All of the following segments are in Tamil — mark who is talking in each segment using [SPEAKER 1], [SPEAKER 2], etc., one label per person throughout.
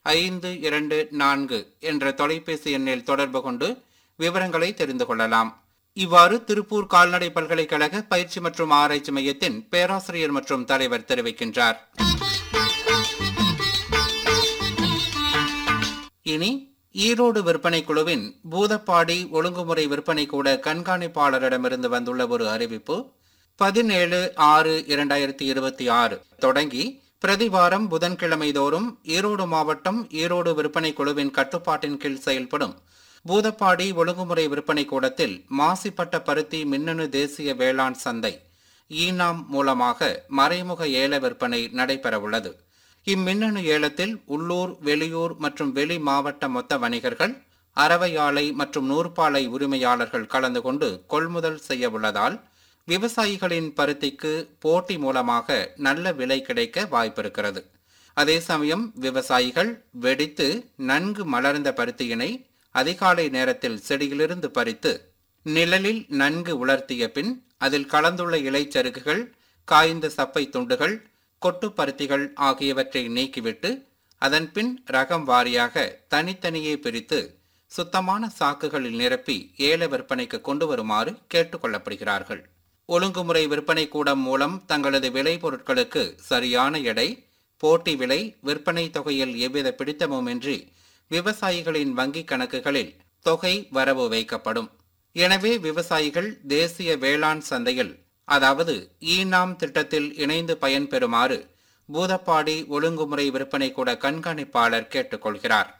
[SPEAKER 1] ஐந்து இரண்டு நான்கு என்ற தொலைபேசி எண்ணில் தொடர்பு கொண்டு விவரங்களை தெரிந்து கொள்ளலாம் இவ்வாறு திருப்பூர் கால்நடை பல்கலைக்கழக பயிற்சி மற்றும் ஆராய்ச்சி மையத்தின் பேராசிரியர் மற்றும் தலைவர் தெரிவிக்கின்றார் இனி ஈரோடு விற்பனை குழுவின் பூதப்பாடி ஒழுங்குமுறை விற்பனை கூட கண்காணிப்பாளரிடமிருந்து வந்துள்ள ஒரு அறிவிப்பு பதினேழு ஆறு இரண்டாயிரத்தி இருபத்தி ஆறு தொடங்கி பிரதிவாரம் புதன்கிழமை தோறும் ஈரோடு மாவட்டம் ஈரோடு விற்பனை குழுவின் கட்டுப்பாட்டின் கீழ் செயல்படும் பூதப்பாடி ஒழுங்குமுறை விற்பனை கூடத்தில் மாசிப்பட்ட பருத்தி மின்னணு தேசிய வேளாண் சந்தை ஈனாம் மூலமாக மறைமுக ஏல விற்பனை நடைபெறவுள்ளது இம்மின்னணு ஏலத்தில் உள்ளூர் வெளியூர் மற்றும் வெளி மாவட்ட மொத்த வணிகர்கள் அரவை ஆலை மற்றும் நூற்பாலை உரிமையாளர்கள் கலந்து கொண்டு கொள்முதல் செய்ய உள்ளதால் விவசாயிகளின் பருத்திக்கு போட்டி மூலமாக நல்ல விலை கிடைக்க வாய்ப்பிருக்கிறது அதே சமயம் விவசாயிகள் வெடித்து நன்கு மலர்ந்த பருத்தியினை அதிகாலை நேரத்தில் செடியிலிருந்து பறித்து நிழலில் நன்கு உலர்த்திய பின் அதில் கலந்துள்ள இலைச்சருகுகள் காய்ந்த சப்பை துண்டுகள் கொட்டு பருத்திகள் ஆகியவற்றை நீக்கிவிட்டு அதன் பின் ரகம் வாரியாக தனித்தனியே பிரித்து சுத்தமான சாக்குகளில் நிரப்பி ஏல விற்பனைக்கு கொண்டு வருமாறு கேட்டுக்கொள்ளப்படுகிறார்கள் ஒழுங்குமுறை விற்பனை கூடம் மூலம் தங்களது விளைபொருட்களுக்கு சரியான எடை போட்டி விலை விற்பனை தொகையில் எவ்வித பிடித்தமுமின்றி விவசாயிகளின் வங்கிக் கணக்குகளில் தொகை வரவு வைக்கப்படும் எனவே விவசாயிகள் தேசிய வேளாண் சந்தையில் அதாவது ஈனாம் திட்டத்தில் இணைந்து பயன்பெறுமாறு பூதப்பாடி ஒழுங்குமுறை விற்பனை கூட கண்காணிப்பாளர் கேட்டுக்கொள்கிறார்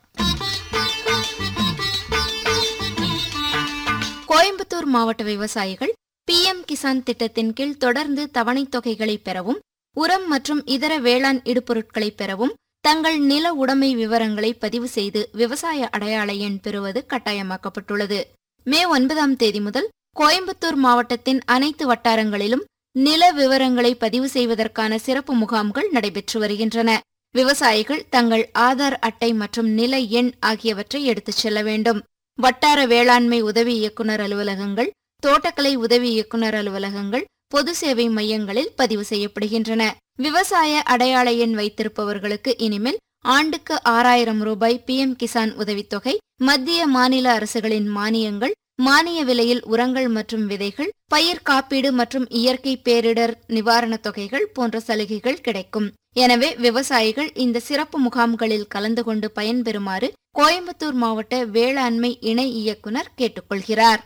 [SPEAKER 2] கோயம்புத்தூர் மாவட்ட விவசாயிகள் பிஎம் கிசான் திட்டத்தின் கீழ் தொடர்ந்து தவணைத் தொகைகளை பெறவும் உரம் மற்றும் இதர வேளாண் இடுபொருட்களை பெறவும் தங்கள் நில உடைமை விவரங்களை பதிவு செய்து விவசாய அடையாள எண் பெறுவது கட்டாயமாக்கப்பட்டுள்ளது மே ஒன்பதாம் தேதி முதல் கோயம்புத்தூர் மாவட்டத்தின் அனைத்து வட்டாரங்களிலும் நில விவரங்களை பதிவு செய்வதற்கான சிறப்பு முகாம்கள் நடைபெற்று வருகின்றன விவசாயிகள் தங்கள் ஆதார் அட்டை மற்றும் நில எண் ஆகியவற்றை எடுத்துச் செல்ல வேண்டும் வட்டார வேளாண்மை உதவி இயக்குனர் அலுவலகங்கள் தோட்டக்கலை உதவி இயக்குனர் அலுவலகங்கள் பொது சேவை மையங்களில் பதிவு செய்யப்படுகின்றன விவசாய அடையாள எண் வைத்திருப்பவர்களுக்கு இனிமேல் ஆண்டுக்கு ஆறாயிரம் ரூபாய் பிஎம் கிசான் உதவித்தொகை மத்திய மாநில அரசுகளின் மானியங்கள் மானிய விலையில் உரங்கள் மற்றும் விதைகள் பயிர் காப்பீடு மற்றும் இயற்கை பேரிடர் நிவாரணத் தொகைகள் போன்ற சலுகைகள் கிடைக்கும் எனவே விவசாயிகள் இந்த சிறப்பு முகாம்களில் கலந்து கொண்டு பயன்பெறுமாறு கோயம்புத்தூர் மாவட்ட வேளாண்மை இணை இயக்குனர் கேட்டுக்கொள்கிறார்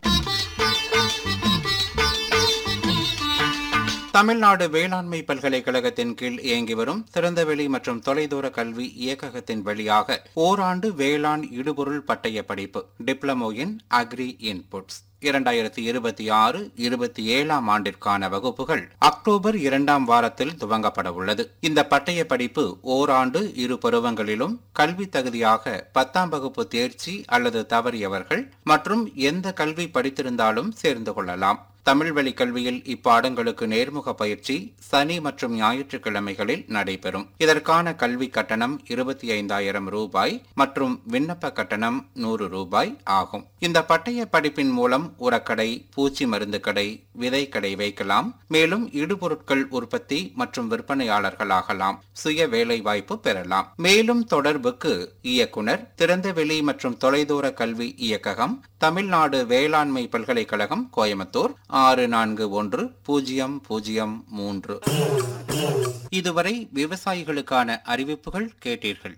[SPEAKER 1] தமிழ்நாடு வேளாண்மை பல்கலைக்கழகத்தின் கீழ் இயங்கி வரும் திறந்தவெளி மற்றும் தொலைதூர கல்வி இயக்ககத்தின் வழியாக ஓராண்டு வேளாண் இடுபொருள் பட்டய படிப்பு டிப்ளமோ இன் அக்ரி இன்புட்ஸ் இரண்டாயிரத்தி இருபத்தி ஆறு இருபத்தி ஏழாம் ஆண்டிற்கான வகுப்புகள் அக்டோபர் இரண்டாம் வாரத்தில் துவங்கப்பட உள்ளது இந்த பட்டய படிப்பு ஓராண்டு இரு பருவங்களிலும் கல்வி தகுதியாக பத்தாம் வகுப்பு தேர்ச்சி அல்லது தவறியவர்கள் மற்றும் எந்த கல்வி படித்திருந்தாலும் சேர்ந்து கொள்ளலாம் தமிழ் வழி கல்வியில் இப்பாடங்களுக்கு நேர்முக பயிற்சி சனி மற்றும் ஞாயிற்றுக்கிழமைகளில் நடைபெறும் இதற்கான கல்வி கட்டணம் இருபத்தி ஐந்தாயிரம் ரூபாய் மற்றும் விண்ணப்ப கட்டணம் நூறு ரூபாய் ஆகும் இந்த பட்டய படிப்பின் மூலம் உரக்கடை பூச்சி மருந்து கடை விதை கடை வைக்கலாம் மேலும் இடுபொருட்கள் உற்பத்தி மற்றும் விற்பனையாளர்களாகலாம் சுய வேலை வாய்ப்பு பெறலாம் மேலும் தொடர்புக்கு இயக்குனர் திறந்தவெளி மற்றும் தொலைதூர கல்வி இயக்ககம் தமிழ்நாடு வேளாண்மை பல்கலைக்கழகம் கோயம்புத்தூர் ஆறு நான்கு ஒன்று பூஜ்ஜியம் பூஜ்ஜியம் மூன்று இதுவரை விவசாயிகளுக்கான அறிவிப்புகள் கேட்டீர்கள்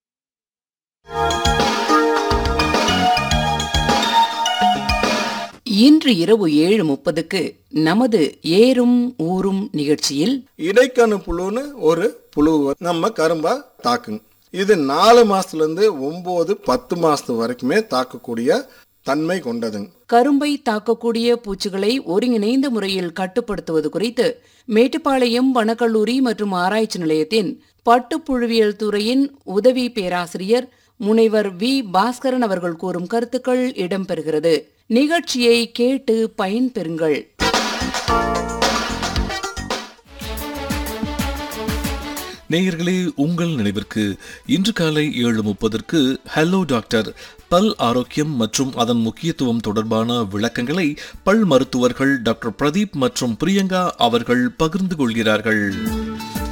[SPEAKER 3] இன்று இரவு ஏழு முப்பதுக்கு நமது ஏறும் ஊரும் நிகழ்ச்சியில்
[SPEAKER 4] இடைக்கணு புழுன்னு ஒரு புழு நம்ம கரும்பா தாக்குங்க இது நாலு மாசத்துல இருந்து ஒன்பது பத்து மாசத்து வரைக்குமே தாக்கக்கூடிய தன்மை கொண்டதுங்க
[SPEAKER 3] கரும்பை தாக்கக்கூடிய பூச்சிகளை ஒருங்கிணைந்த முறையில் கட்டுப்படுத்துவது குறித்து மேட்டுப்பாளையம் வனக்கல்லூரி மற்றும் ஆராய்ச்சி நிலையத்தின் பட்டுப்புழுவியல் துறையின் உதவி பேராசிரியர் முனைவர் வி பாஸ்கரன் அவர்கள் கூறும் கருத்துக்கள் இடம்பெறுகிறது நிகழ்ச்சியை கேட்டு பயன்பெறுங்கள்
[SPEAKER 5] நேயர்களே உங்கள் நினைவிற்கு இன்று காலை ஏழு முப்பதற்கு ஹலோ டாக்டர் பல் ஆரோக்கியம் மற்றும் அதன் முக்கியத்துவம் தொடர்பான விளக்கங்களை பல் மருத்துவர்கள் டாக்டர் பிரதீப் மற்றும் பிரியங்கா அவர்கள் பகிர்ந்து கொள்கிறார்கள்